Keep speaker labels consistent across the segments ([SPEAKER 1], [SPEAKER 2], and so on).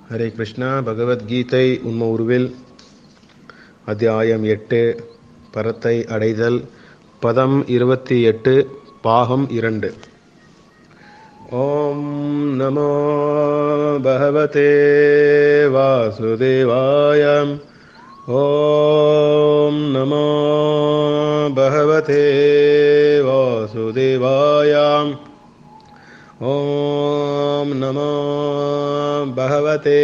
[SPEAKER 1] ஹரே கிருஷ்ணா பகவத்கீதை உண்ம உருவில் அத்தியாயம் எட்டு பரத்தை அடைதல் பதம் இருபத்தி எட்டு பாகம் இரண்டு ஓம் நமோ பகவதே வாசுதேவாயம் ஓம் நமோ பகவதே வாசுதேவாயம் ॐ नमो भगवते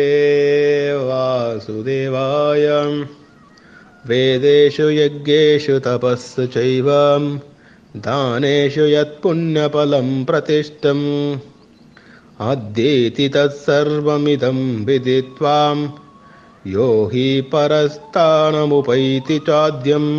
[SPEAKER 1] वासुदेवाय वेदेषु यज्ञेषु तपस्सु चैव दानेषु यत्पुण्यफलं प्रतिष्ठम् अद्येति तत्सर्वमिदं विदित्वां यो हि परस्तानमुपैति चाद्यम्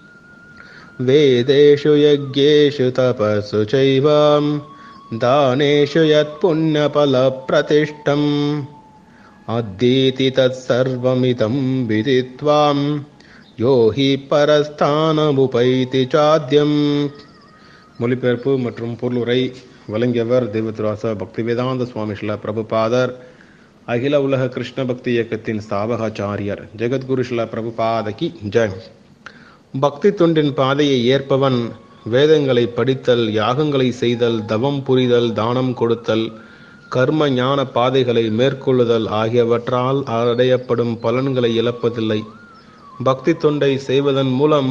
[SPEAKER 1] वेदेषु यज्ञेषु तपस्सु चैव दानेषु यत्पुण्यफलप्रतिष्ठम् अद्येति तत्सर्वमिदं विदित्वां யோ ஹி பரஸ்தானமுபைதி சாத்தியம் மொழிபெயர்ப்பு மற்றும் பொருளுரை வழங்கியவர் தெய்வத்ராச பக்திவேதாந்த சுவாமி ஸ்ல பிரபுபாதர் அகில உலக கிருஷ்ண பக்தி இயக்கத்தின் ஸ்தாபகாச்சாரியர் ஜெகத்குரு ஸ்ல பிரபுபாதகி ஜெய் பக்தி தொண்டின் பாதையை ஏற்பவன் வேதங்களை படித்தல் யாகங்களை செய்தல் தவம் புரிதல் தானம் கொடுத்தல் கர்ம ஞான பாதைகளை மேற்கொள்ளுதல் ஆகியவற்றால் அடையப்படும் பலன்களை இழப்பதில்லை பக்தி தொண்டை செய்வதன் மூலம்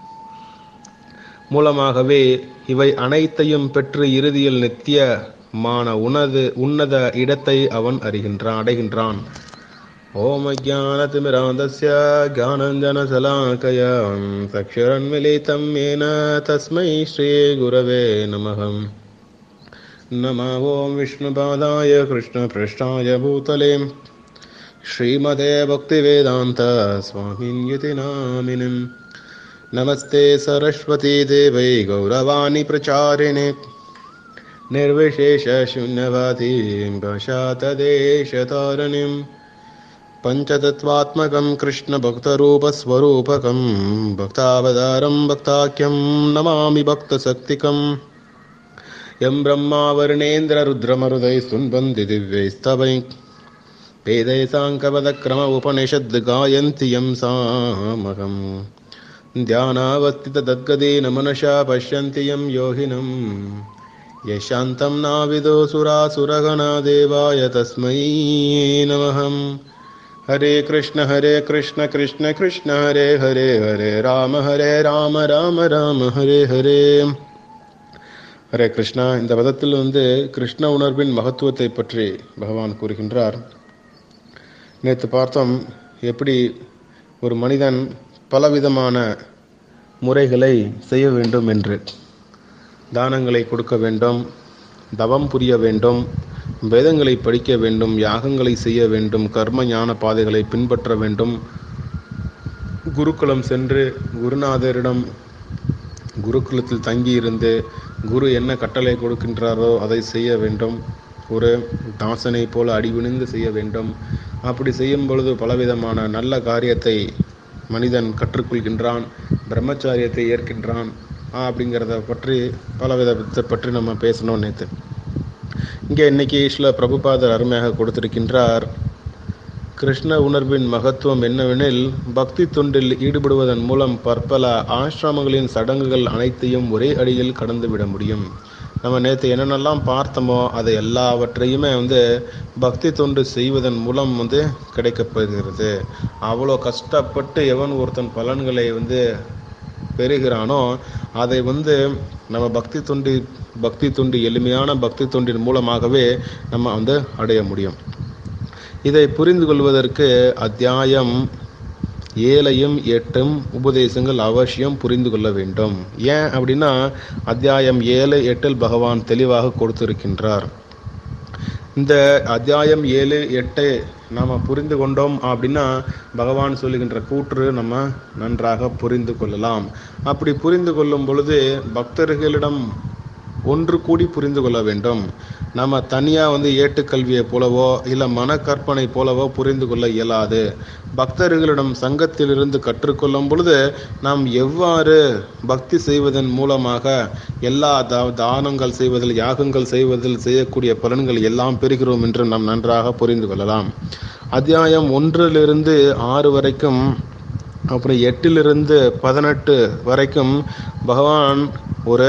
[SPEAKER 1] மூலமாகவே இவை அனைத்தையும் பெற்று இறுதியில் நித்தியமான உனது உன்னத இடத்தை அவன் அறிகின்றான் அடைகின்றான் ॐ ज्ञानतिमिरान्धस्य ज्ञानञ्जनशलाकया चक्षुरन्मिलितं येन तस्मै श्रीगुरवे नमः नमः ॐ विष्णुपादाय कृष्णपृष्ठाय भूतले श्रीमते भक्तिवेदान्त स्वामिन्युति नामिनिम् नमस्ते सरस्वती देवै गौरवाणि प्रचारिणे निर्विशेषशून्यवादीं भाषातदेशतारणिम् पञ्चतत्त्वात्मकं कृष्णभक्तरूपस्वरूपकं भक्तावतारं भक्ताख्यं नमामि भक्तशक्तिकम् यं ब्रह्मा वर्णेन्द्ररुद्रमरुदै सुन्वन्ति दिव्यैस्तवै वेदै साङ्कपदक्रम उपनिषद् गायन्ति यं सामहम् ध्यानावस्थितद्गदेन मनसा पश्यन्ति यं योगिनम् यशान्तं नाविदो सुरासुरगणा देवाय तस्मै नमः हरे कृष्ण हरे कृष्ण कृष्ण कृष्ण हरे हरे हरे राम हरे राम ராம ராம ஹரே ஹரே ஹரே கிருஷ்ணா இந்த பதத்தில் வந்து கிருஷ்ண உணர்வின் மகத்துவத்தை பற்றி பகவான் கூறுகின்றார் நேற்று பார்த்தோம் எப்படி ஒரு மனிதன் பலவிதமான முறைகளை செய்ய வேண்டும் என்று தானங்களை கொடுக்க வேண்டும் தவம் புரிய வேண்டும் வேதங்களை படிக்க வேண்டும் யாகங்களை செய்ய வேண்டும் கர்ம ஞான பாதைகளை பின்பற்ற வேண்டும் குருகுலம் சென்று குருநாதரிடம் குருகுலத்தில் தங்கியிருந்து குரு என்ன கட்டளை கொடுக்கின்றாரோ அதை செய்ய வேண்டும் ஒரு தாசனை போல அடிவிணிந்து செய்ய வேண்டும் அப்படி செய்யும் பொழுது பலவிதமான நல்ல காரியத்தை மனிதன் கற்றுக்கொள்கின்றான் பிரம்மச்சாரியத்தை ஏற்கின்றான் அப்படிங்கிறத பற்றி பல விதத்தை பற்றி நம்ம பேசணும் நேற்று இங்கே இன்னைக்கு ஸ்ல பிரபுபாதர் அருமையாக கொடுத்திருக்கின்றார் கிருஷ்ண உணர்வின் மகத்துவம் என்னவெனில் பக்தி தொண்டில் ஈடுபடுவதன் மூலம் பற்பல ஆசிரமங்களின் சடங்குகள் அனைத்தையும் ஒரே அடியில் கடந்து விட முடியும் நம்ம நேற்று என்னென்னலாம் பார்த்தோமோ அதை எல்லாவற்றையுமே வந்து பக்தி தொண்டு செய்வதன் மூலம் வந்து கிடைக்கப்படுகிறது அவ்வளோ கஷ்டப்பட்டு எவன் ஒருத்தன் பலன்களை வந்து பெறுகிறானோ அதை வந்து நம்ம பக்தி தொண்டு பக்தி தொண்டு எளிமையான பக்தி தொண்டின் மூலமாகவே நம்ம வந்து அடைய முடியும் இதை புரிந்து கொள்வதற்கு அத்தியாயம் ஏழையும் எட்டும் உபதேசங்கள் அவசியம் புரிந்து கொள்ள வேண்டும் ஏன் அப்படின்னா அத்தியாயம் ஏழு எட்டில் பகவான் தெளிவாக கொடுத்திருக்கின்றார் இந்த அத்தியாயம் ஏழு எட்டு நாம் புரிந்து கொண்டோம் அப்படின்னா பகவான் சொல்லுகின்ற கூற்று நம்ம நன்றாக புரிந்து கொள்ளலாம் அப்படி புரிந்து கொள்ளும் பொழுது பக்தர்களிடம் ஒன்று கூடி புரிந்து கொள்ள வேண்டும் நம்ம தனியாக வந்து ஏட்டுக்கல்வியை போலவோ இல்லை மனக்கற்பனை போலவோ புரிந்து கொள்ள இயலாது பக்தர்களிடம் சங்கத்திலிருந்து கற்றுக்கொள்ளும் பொழுது நாம் எவ்வாறு பக்தி செய்வதன் மூலமாக எல்லா தா- தானங்கள் செய்வதில் யாகங்கள் செய்வதில் செய்யக்கூடிய பலன்கள் எல்லாம் பெறுகிறோம் என்று நாம் நன்றாக புரிந்து கொள்ளலாம் அத்தியாயம் ஒன்றிலிருந்து ஆறு வரைக்கும் அப்புறம் எட்டிலிருந்து பதினெட்டு வரைக்கும் பகவான் ஒரு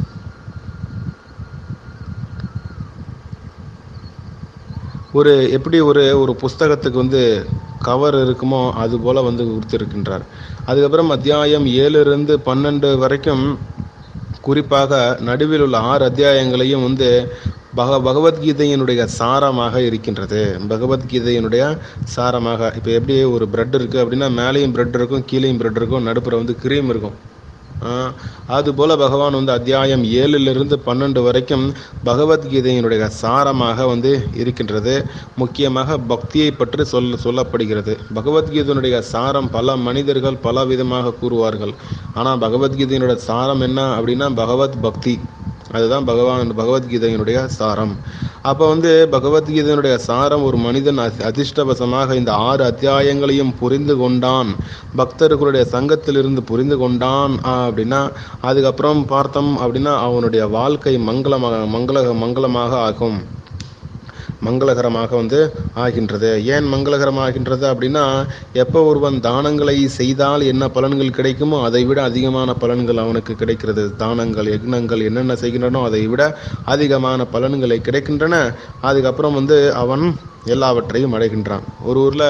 [SPEAKER 1] ஒரு எப்படி ஒரு ஒரு புஸ்தகத்துக்கு வந்து கவர் இருக்குமோ அது போல வந்து கொடுத்திருக்கின்றார் அதுக்கப்புறம் அத்தியாயம் ஏழிலிருந்து பன்னெண்டு வரைக்கும் குறிப்பாக நடுவில் உள்ள ஆறு அத்தியாயங்களையும் வந்து பக பகவத்கீதையினுடைய சாரமாக இருக்கின்றது பகவத்கீதையினுடைய சாரமாக இப்போ எப்படி ஒரு பிரெட் இருக்குது அப்படின்னா மேலேயும் பிரெட் இருக்கும் கீழேயும் பிரெட் இருக்கும் நடுப்புற வந்து கிரீம் இருக்கும் அதுபோல பகவான் வந்து அத்தியாயம் ஏழிலிருந்து பன்னெண்டு வரைக்கும் பகவத்கீதையினுடைய சாரமாக வந்து இருக்கின்றது முக்கியமாக பக்தியை பற்றி சொல்ல சொல்லப்படுகிறது பகவத்கீதையினுடைய சாரம் பல மனிதர்கள் பல விதமாக கூறுவார்கள் ஆனால் பகவத்கீதையினுடைய சாரம் என்ன அப்படின்னா பகவத் பக்தி அதுதான் பகவான் பகவத்கீதையினுடைய சாரம் அப்போ வந்து பகவத்கீதையினுடைய சாரம் ஒரு மனிதன் அதிர்ஷ்டவசமாக இந்த ஆறு அத்தியாயங்களையும் புரிந்து கொண்டான் பக்தர்களுடைய சங்கத்திலிருந்து புரிந்து கொண்டான் அப்படின்னா அதுக்கப்புறம் பார்த்தோம் அப்படின்னா அவனுடைய வாழ்க்கை மங்களமாக மங்கள மங்களமாக ஆகும் மங்களகரமாக வந்து ஆகின்றது ஏன் மங்களகரமாகின்றது அப்படின்னா எப்போ ஒருவன் தானங்களை செய்தால் என்ன பலன்கள் கிடைக்குமோ அதை விட அதிகமான பலன்கள் அவனுக்கு கிடைக்கிறது தானங்கள் யக்னங்கள் என்னென்ன செய்கின்றனோ அதை விட அதிகமான பலன்களை கிடைக்கின்றன அதுக்கப்புறம் வந்து அவன் எல்லாவற்றையும் அடைகின்றான் ஒரு ஊரில்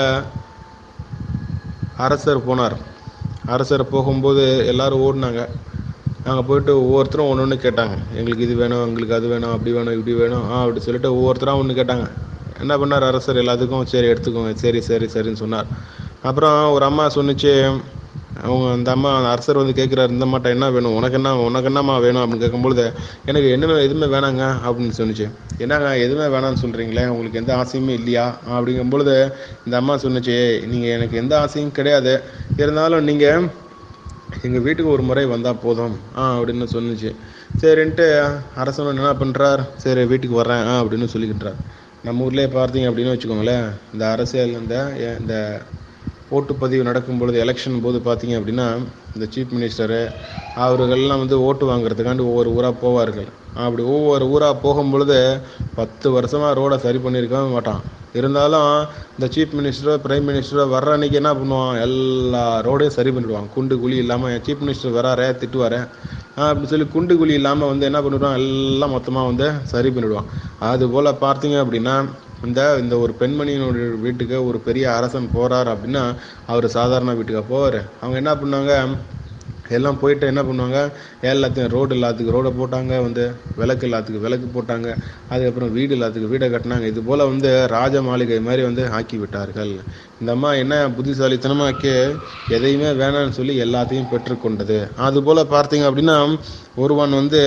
[SPEAKER 1] அரசர் போனார் அரசர் போகும்போது எல்லாரும் ஓடினாங்க நாங்கள் போயிட்டு ஒவ்வொருத்தரும் ஒன்று ஒன்று கேட்டாங்க எங்களுக்கு இது வேணும் எங்களுக்கு அது வேணும் அப்படி வேணும் இப்படி வேணும் ஆ அப்படி சொல்லிட்டு ஒவ்வொருத்தராக ஒன்று கேட்டாங்க என்ன பண்ணார் அரசர் எல்லாத்துக்கும் சரி எடுத்துக்கோங்க சரி சரி சரின்னு சொன்னார் அப்புறம் ஒரு அம்மா சொன்னிச்சு அவங்க அந்த அம்மா அந்த அரசர் வந்து கேட்குறாரு இந்த மாட்டை என்ன வேணும் உனக்கு என்ன உனக்கு என்னம்மா வேணும் அப்படின்னு கேட்கும்பொழுது எனக்கு என்னமே எதுவுமே வேணாங்க அப்படின்னு சொன்னிச்சு என்னங்க எதுவுமே வேணாம்னு சொல்கிறீங்களே உங்களுக்கு எந்த ஆசையுமே இல்லையா அப்படிங்கும் பொழுது இந்த அம்மா சொன்னிச்சு நீங்கள் எனக்கு எந்த ஆசையும் கிடையாது இருந்தாலும் நீங்கள் எங்கள் வீட்டுக்கு ஒரு முறை வந்தால் போதும் ஆ அப்படின்னு சொன்னிச்சு சரின்ட்டு அரசன் என்ன பண்ணுறார் சரி வீட்டுக்கு வர்றேன் ஆ அப்படின்னு சொல்லிக்கிட்டார் நம்ம ஊர்லேயே பார்த்தீங்க அப்படின்னு வச்சுக்கோங்களேன் இந்த அரசியல் இந்த இந்த ஓட்டுப்பதிவு நடக்கும் பொழுது எலெக்ஷன் போது பார்த்தீங்க அப்படின்னா இந்த சீஃப் மினிஸ்டரு அவர்கள்லாம் வந்து ஓட்டு வாங்குறதுக்காண்டி ஒவ்வொரு ஊராக போவார்கள் அப்படி ஒவ்வொரு ஊராக போகும் பொழுது பத்து வருஷமாக ரோடை சரி பண்ணியிருக்கவே மாட்டான் இருந்தாலும் இந்த சீஃப் மினிஸ்டரோ பிரைம் மினிஸ்டரோ வர்ற அன்னைக்கு என்ன பண்ணுவான் எல்லா ரோடையும் சரி பண்ணிடுவான் குண்டு குழி இல்லாமல் சீஃப் மினிஸ்டர் வராரே திட்டுவாரே அப்படி சொல்லி குண்டு குழி இல்லாமல் வந்து என்ன பண்ணிடுவான் எல்லாம் மொத்தமாக வந்து சரி பண்ணிடுவான் அது போல் பார்த்தீங்க அப்படின்னா இந்த இந்த ஒரு பெண்மணியினுடைய வீட்டுக்கு ஒரு பெரிய அரசன் போகிறார் அப்படின்னா அவர் சாதாரண வீட்டுக்கு போவார் அவங்க என்ன பண்ணாங்க எல்லாம் போயிட்டு என்ன பண்ணுவாங்க எல்லாத்தையும் ரோடு எல்லாத்துக்கு ரோடை போட்டாங்க வந்து விளக்கு எல்லாத்துக்கு விளக்கு போட்டாங்க அதுக்கப்புறம் வீடு எல்லாத்துக்கு வீடை கட்டினாங்க இது போல் வந்து ராஜ மாளிகை மாதிரி வந்து ஆக்கி விட்டார்கள் இந்த அம்மா என்ன புத்திசாலித்தனமாக்கி எதையுமே வேணாம்னு சொல்லி எல்லாத்தையும் பெற்றுக்கொண்டது அதுபோல் பார்த்தீங்க அப்படின்னா ஒருவன் வந்து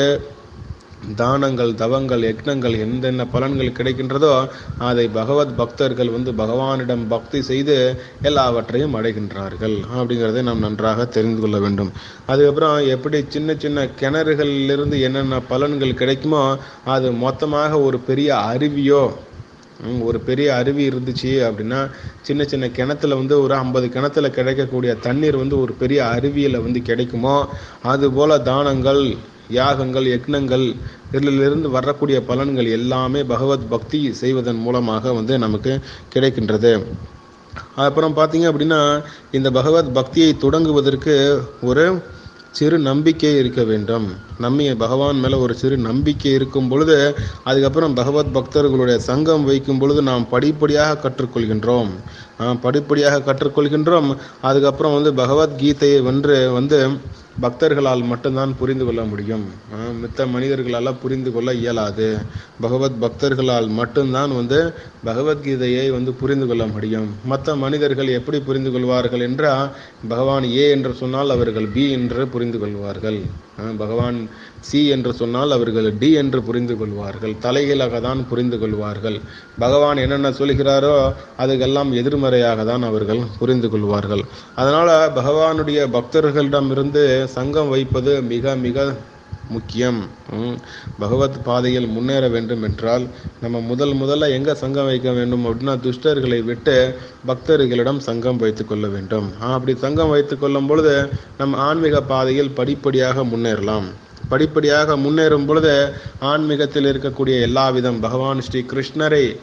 [SPEAKER 1] தானங்கள் தவங்கள் யக்னங்கள் எந்தென்ன பலன்கள் கிடைக்கின்றதோ அதை பகவத் பக்தர்கள் வந்து பகவானிடம் பக்தி செய்து எல்லாவற்றையும் அடைகின்றார்கள் அப்படிங்கிறதை நாம் நன்றாக தெரிந்து கொள்ள வேண்டும் அதுக்கப்புறம் எப்படி சின்ன சின்ன கிணறுகளிலிருந்து என்னென்ன பலன்கள் கிடைக்குமோ அது மொத்தமாக ஒரு பெரிய அருவியோ ஒரு பெரிய அருவி இருந்துச்சு அப்படின்னா சின்ன சின்ன கிணத்துல வந்து ஒரு ஐம்பது கிணத்துல கிடைக்கக்கூடிய தண்ணீர் வந்து ஒரு பெரிய அருவியில் வந்து கிடைக்குமோ அதுபோல தானங்கள் யாகங்கள் யக்னங்கள் இதிலிருந்து வரக்கூடிய பலன்கள் எல்லாமே பகவத் பக்தி செய்வதன் மூலமாக வந்து நமக்கு கிடைக்கின்றது அப்புறம் பார்த்தீங்க அப்படின்னா இந்த பகவத் பக்தியை தொடங்குவதற்கு ஒரு சிறு நம்பிக்கை இருக்க வேண்டும் நம்மை பகவான் மேலே ஒரு சிறு நம்பிக்கை இருக்கும் பொழுது அதுக்கப்புறம் பகவத் பக்தர்களுடைய சங்கம் வைக்கும் பொழுது நாம் படிப்படியாக கற்றுக்கொள்கின்றோம் படிப்படியாக கற்றுக்கொள்கின்றோம் அதுக்கப்புறம் வந்து பகவத்கீதையை வென்று வந்து பக்தர்களால் மட்டும்தான் புரிந்து கொள்ள முடியும் மித்த மனிதர்களால் புரிந்து கொள்ள இயலாது பகவத் பக்தர்களால் மட்டும்தான் வந்து பகவத்கீதையை வந்து புரிந்து கொள்ள முடியும் மற்ற மனிதர்கள் எப்படி புரிந்து கொள்வார்கள் என்றால் பகவான் ஏ என்று சொன்னால் அவர்கள் பி என்று புரிந்து கொள்வார்கள் பகவான் சி என்று சொன்னால் அவர்கள் டி என்று புரிந்து கொள்வார்கள் தலைகீழாக தான் புரிந்து கொள்வார்கள் பகவான் என்னென்ன சொல்கிறாரோ அதுக்கெல்லாம் எதிர்மறையாக தான் அவர்கள் புரிந்து கொள்வார்கள் அதனால் பகவானுடைய பக்தர்களிடமிருந்து சங்கம் வைப்பது மிக மிக முக்கியம் பகவத் பாதையில் முன்னேற வேண்டும் என்றால் நம்ம முதல் முதல்ல எங்கே சங்கம் வைக்க வேண்டும் அப்படின்னா துஷ்டர்களை விட்டு பக்தர்களிடம் சங்கம் வைத்துக் கொள்ள வேண்டும் அப்படி சங்கம் வைத்துக் கொள்ளும் பொழுது நம் ஆன்மீக பாதையில் படிப்படியாக முன்னேறலாம் படிப்படியாக முன்னேறும் பொழுது ஆன்மீகத்தில் இருக்கக்கூடிய எல்லா விதம் பகவான் ஸ்ரீ கிருஷ்ணரை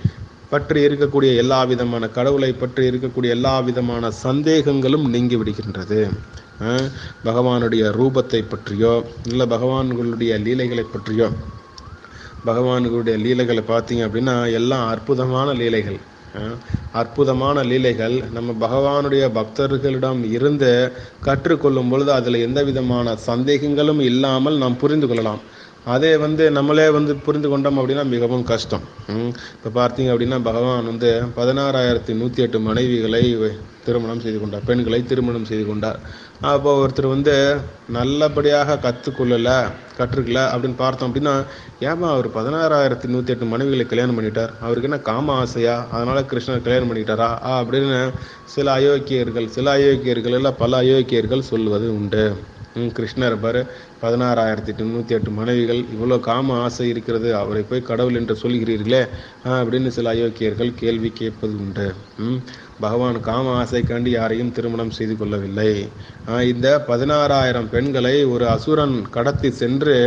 [SPEAKER 1] பற்றி இருக்கக்கூடிய எல்லா விதமான கடவுளை பற்றி இருக்கக்கூடிய எல்லா விதமான சந்தேகங்களும் நீங்கி விடுகின்றது அஹ் பகவானுடைய ரூபத்தை பற்றியோ இல்லை பகவான்களுடைய லீலைகளை பற்றியோ பகவானுடைய லீலைகளை பார்த்தீங்க அப்படின்னா எல்லாம் அற்புதமான லீலைகள் அஹ் அற்புதமான லீலைகள் நம்ம பகவானுடைய பக்தர்களிடம் இருந்து கற்றுக்கொள்ளும் பொழுது அதில் எந்த விதமான சந்தேகங்களும் இல்லாமல் நாம் புரிந்து கொள்ளலாம் அதே வந்து நம்மளே வந்து புரிந்து கொண்டோம் அப்படின்னா மிகவும் கஷ்டம் இப்போ பார்த்தீங்க அப்படின்னா பகவான் வந்து பதினாறாயிரத்தி நூற்றி எட்டு மனைவிகளை திருமணம் செய்து கொண்டார் பெண்களை திருமணம் செய்து கொண்டார் அப்போ ஒருத்தர் வந்து நல்லபடியாக கற்றுக்கொள்ளல கற்றுக்கல அப்படின்னு பார்த்தோம் அப்படின்னா ஏமா அவர் பதினாறாயிரத்தி நூற்றி எட்டு மனைவிகளை கல்யாணம் பண்ணிட்டார் அவருக்கு என்ன காம ஆசையா அதனால கிருஷ்ணர் கல்யாணம் பண்ணிட்டாரா ஆ அப்படின்னு சில அயோக்கியர்கள் சில அயோக்கியர்கள் இல்லை பல அயோக்கியர்கள் சொல்வது உண்டு ம், கிருஷ்ணர் பாரு பதினாறாயிரத்தி எண்ணூற்றி எட்டு மனைவிகள் இவ்வளோ காம ஆசை இருக்கிறது அவரை போய் கடவுள் என்று சொல்கிறீர்களே ஆ, அப்படின்னு சில அயோக்கியர்கள் கேள்வி கேட்பது உண்டு ம், பகவான் காம ஆசைக்காண்டி யாரையும் திருமணம் செய்து கொள்ளவில்லை ஆ, இந்த பதினாறாயிரம் பெண்களை ஒரு அசுரன் கடத்தி சென்று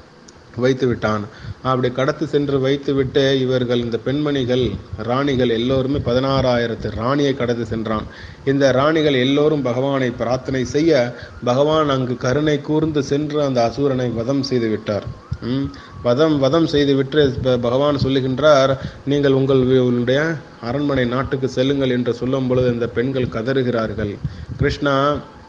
[SPEAKER 1] வைத்து விட்டான் அப்படி கடத்தி சென்று வைத்து விட்டு இவர்கள் இந்த பெண்மணிகள் ராணிகள் எல்லோருமே பதினாறாயிரத்து ராணியை கடத்தி சென்றான் இந்த ராணிகள் எல்லோரும் பகவானை பிரார்த்தனை செய்ய பகவான் அங்கு கருணை கூர்ந்து சென்று அந்த அசுரனை வதம் செய்து விட்டார் ம், வதம் வதம் செய்து விட்டு ப- பகவான் சொல்லுகின்றார் நீங்கள் உங்கள் வி- உங்களுடைய அரண்மனை நாட்டுக்கு செல்லுங்கள் என்று சொல்லும் பொழுது இந்த பெண்கள் கதறுகிறார்கள் கிருஷ்ணா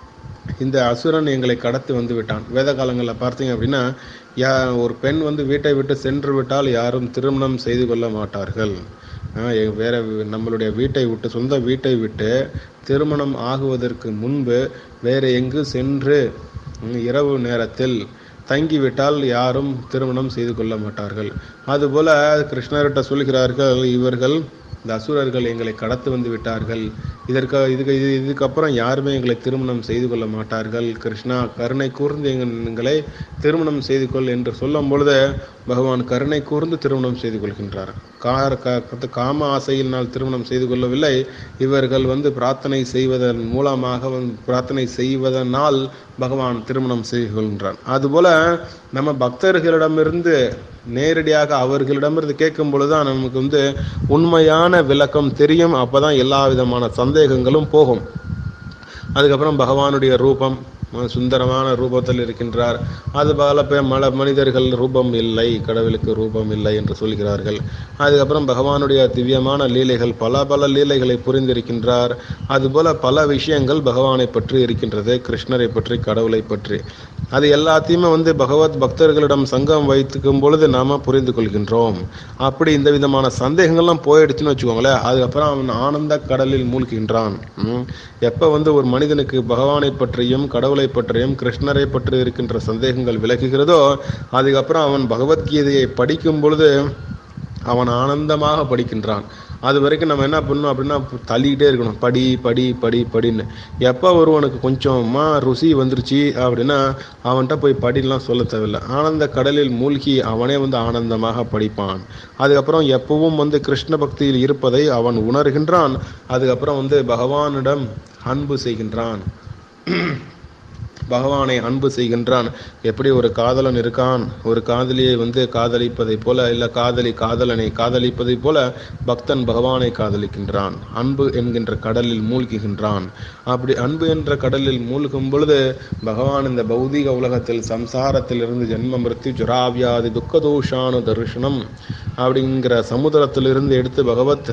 [SPEAKER 1] இந்த அசுரன் எங்களை கடத்தி வந்து விட்டான் வேத காலங்களில் பார்த்தீங்க அப்படின்னா யா ஒரு பெண் வந்து வீட்டை விட்டு சென்று விட்டால் யாரும் திருமணம் செய்து கொள்ள மாட்டார்கள் ஆஹ் எ- வேற வி- நம்மளுடைய வீட்டை விட்டு சொந்த வீட்டை விட்டு திருமணம் ஆகுவதற்கு முன்பு வேற எங்கு சென்று ம், இரவு நேரத்தில் தங்கிவிட்டால் யாரும் திருமணம் செய்து கொள்ள மாட்டார்கள் அதுபோல கிருஷ்ணர்கிட்ட சொல்கிறார்கள் இவர்கள் இந்த அசுரர்கள் எங்களை கடத்து வந்து விட்டார்கள் இதற்கு இதுக்கு இது இதுக்கப்புறம் யாருமே எங்களை திருமணம் செய்து கொள்ள மாட்டார்கள் கிருஷ்ணா கருணை கூர்ந்து எங்களை திருமணம் செய்து கொள் என்று சொல்லும் பொழுது பகவான் கருணை கூர்ந்து திருமணம் செய்து கொள்கின்றார் கார க- காம ஆசையினால் திருமணம் செய்து கொள்ளவில்லை இவர்கள் வந்து பிரார்த்தனை செய்வதன் மூலமாக வந்து பிரார்த்தனை செய்வதனால் பகவான் திருமணம் செய்து கொள்கின்றான் அதுபோல நம்ம பக்தர்களிடமிருந்து நேரடியாக அவர்களிடமிருந்து கேட்கும் பொழுதுதான் நமக்கு வந்து உண்மையான விளக்கம் தெரியும் அப்பதான் எல்லா விதமான சந்தேகங்களும் போகும் அதுக்கப்புறம் பகவானுடைய ரூபம் அஹ் சுந்தரமான ரூபத்தில் இருக்கின்றார் அது பல பே மல மனிதர்கள் ரூபம் இல்லை கடவுளுக்கு ரூபம் இல்லை என்று சொல்கிறார்கள் அதுக்கப்புறம் பகவானுடைய திவ்யமான லீலைகள் பல பல லீலைகளை புரிந்திருக்கின்றார் அதுபோல பல விஷயங்கள் பகவானை பற்றி இருக்கின்றது கிருஷ்ணரை பற்றி கடவுளை பற்றி அது எல்லாத்தையுமே வந்து பகவத் பக்தர்களிடம் சங்கம் வைத்துக்கும் பொழுது நாம புரிந்து கொள்கின்றோம் அப்படி இந்த விதமான சந்தேகங்கள்லாம் போயிடுச்சுன்னு வச்சுக்கோங்களேன் அதுக்கப்புறம் அவன் ஆனந்த கடலில் மூழ்கின்றான் ம். எப்ப வந்து ஒரு மனிதனுக்கு பகவானை பற்றியும் கடவுளை பற்றியும் கிருஷ்ணரை பற்றி இருக்கின்ற சந்தேகங்கள் விலகுகிறதோ அதுக்கப்புறம் அவன் பகவத்கீதையை படிக்கும் பொழுது அவன் ஆனந்தமாக படிக்கின்றான் அது வரைக்கும் நம்ம என்ன பண்ணணும் அப்படின்னா தள்ளிக்கிட்டே இருக்கணும் படி படி படி படின்னு எப்போ ஒருவனுக்கு கொஞ்சமா ருசி வந்துருச்சு அப்படின்னா அவன்கிட்ட போய் படிலாம் சொல்ல தேவையில்லை ஆனந்த கடலில் மூழ்கி அவனே வந்து ஆனந்தமாக படிப்பான் அதுக்கப்புறம் எப்பவும் வந்து கிருஷ்ண பக்தியில் இருப்பதை அவன் உணர்கின்றான் அதுக்கப்புறம் வந்து பகவானிடம் அன்பு செய்கின்றான் பகவானை அன்பு செய்கின்றான் எப்படி ஒரு காதலன் இருக்கான் ஒரு காதலியை வந்து காதலிப்பதைப் போல இல்ல காதலி காதலனை காதலிப்பதைப் போல பக்தன் பகவானை காதலிக்கின்றான் அன்பு என்கின்ற கடலில் மூழ்குகின்றான் அப்படி அன்பு என்ற கடலில் மூழ்கும் பொழுது பகவான் இந்த பௌதீக உலகத்தில் சம்சாரத்தில் இருந்து ஜென்ம மிருத்யு ஜுராவியாதி துக்கதோஷானு தரிசனம் அப்படிங்கிற சமுதிரத்திலிருந்து எடுத்து பகவத்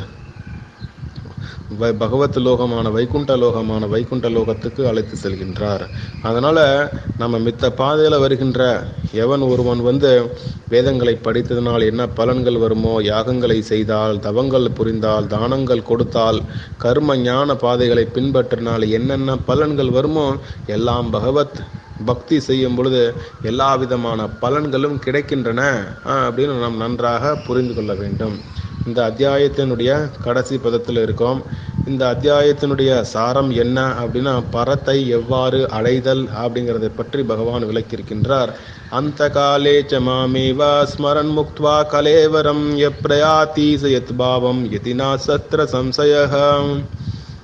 [SPEAKER 1] வ- பகவத் லோகமான வைகுண்ட லோகமான வைகுண்ட லோகத்துக்கு அழைத்து செல்கின்றார் அதனால நம்ம மித்த பாதையில வருகின்ற எவன் ஒருவன் வந்து வேதங்களை படித்ததனால் என்ன பலன்கள் வருமோ யாகங்களை செய்தால் தவங்கள் புரிந்தால் தானங்கள் கொடுத்தால் கர்ம ஞான பாதைகளை பின்பற்றினால் என்னென்ன பலன்கள் வருமோ எல்லாம் பகவத் பக்தி செய்யும் பொழுது எல்லா விதமான பலன்களும் கிடைக்கின்றன ஆஹ், அப்படின்னு நாம் நன்றாக புரிந்து கொள்ள வேண்டும் இந்த அத்தியாயத்தினுடைய கடைசி பதத்தில் இருக்கோம் இந்த அத்தியாயத்தினுடைய சாரம் என்ன அப்படின்னா பரத்தை எவ்வாறு அடைதல் அப்படிங்கிறதை பற்றி பகவான் விளக்கியிருக்கின்றார் அந்த காலே ச மாமேவ ஸ்மரன் முக்த்வா கலேவரம் எப்ரயாதி ச யத் பாவம் யதினா சத்ர சம்சயः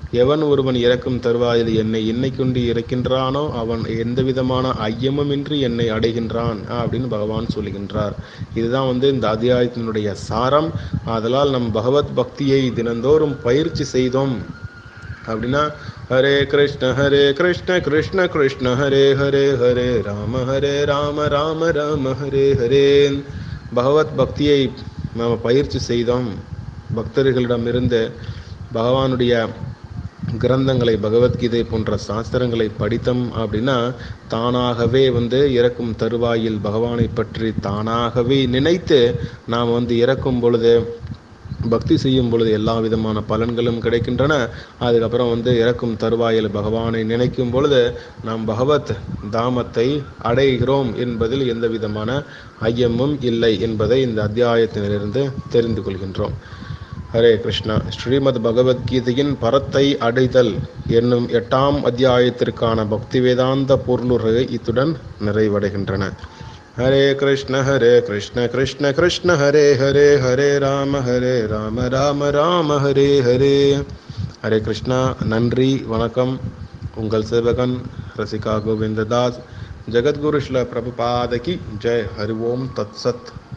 [SPEAKER 1] எவன் ஒருவன் இறக்கும் தருவாயில் என்னை என்னை கொண்டு இறக்கின்றானோ அவன் எந்த விதமான ஐயமுமின்றி என்னை அடைகின்றான் அப்படின்னு பகவான் சொல்லுகின்றார் இதுதான் வந்து இந்த அத்தியாயத்தினுடைய சாரம் ஆதலால் நம் பகவத் பக்தியை தினந்தோறும் பயிற்சி செய்தோம் அப்படின்னா ஹரே கிருஷ்ண ஹரே கிருஷ்ண கிருஷ்ண கிருஷ்ண ஹரே ஹரே ஹரே ராம ஹரே ராம ராம ராம ஹரே ஹரே பகவத் பக்தியை நாம் பயிற்சி செய்தோம் பக்தர்களிடமிருந்து பகவானுடைய கிரந்தங்களை பகவத்கீதை போன்ற சாஸ்திரங்களை படித்தோம் அப்படின்னா தானாகவே வந்து இறக்கும் தருவாயில் பகவானை பற்றி தானாகவே நினைத்து நாம் வந்து இறக்கும் பொழுது பக்தி செய்யும் பொழுது எல்லா விதமான பலன்களும் கிடைக்கின்றன அதுக்கப்புறம் வந்து இறக்கும் தருவாயில் பகவானை நினைக்கும் பொழுது நாம் பகவத் தாமத்தை அடைகிறோம் என்பதில் எந்த விதமான ஐயமும் இல்லை என்பதை இந்த அத்தியாயத்திலிருந்து தெரிந்து கொள்கின்றோம் ஹரே கிருஷ்ணா ஸ்ரீமத் பகவத்கீதையின் பரத்தை அடைதல் என்னும் எட்டாம் அத்தியாயத்திற்கான பக்தி வேதாந்த பொருளுரை இத்துடன் நிறைவடைகின்றன ஹரே கிருஷ்ண ஹரே கிருஷ்ண கிருஷ்ண கிருஷ்ண ஹரே ஹரே ஹரே ராம ஹரே ராம ராம ராம ஹரே ஹரே ஹரே கிருஷ்ணா நன்றி வணக்கம் உங்கள் சேவகன் ரசிகா கோவிந்ததாஸ் ஜெகத்குரு ஸ்ல பிரபுபாதகி ஜெய் ஹரி ஓம் தத் சத்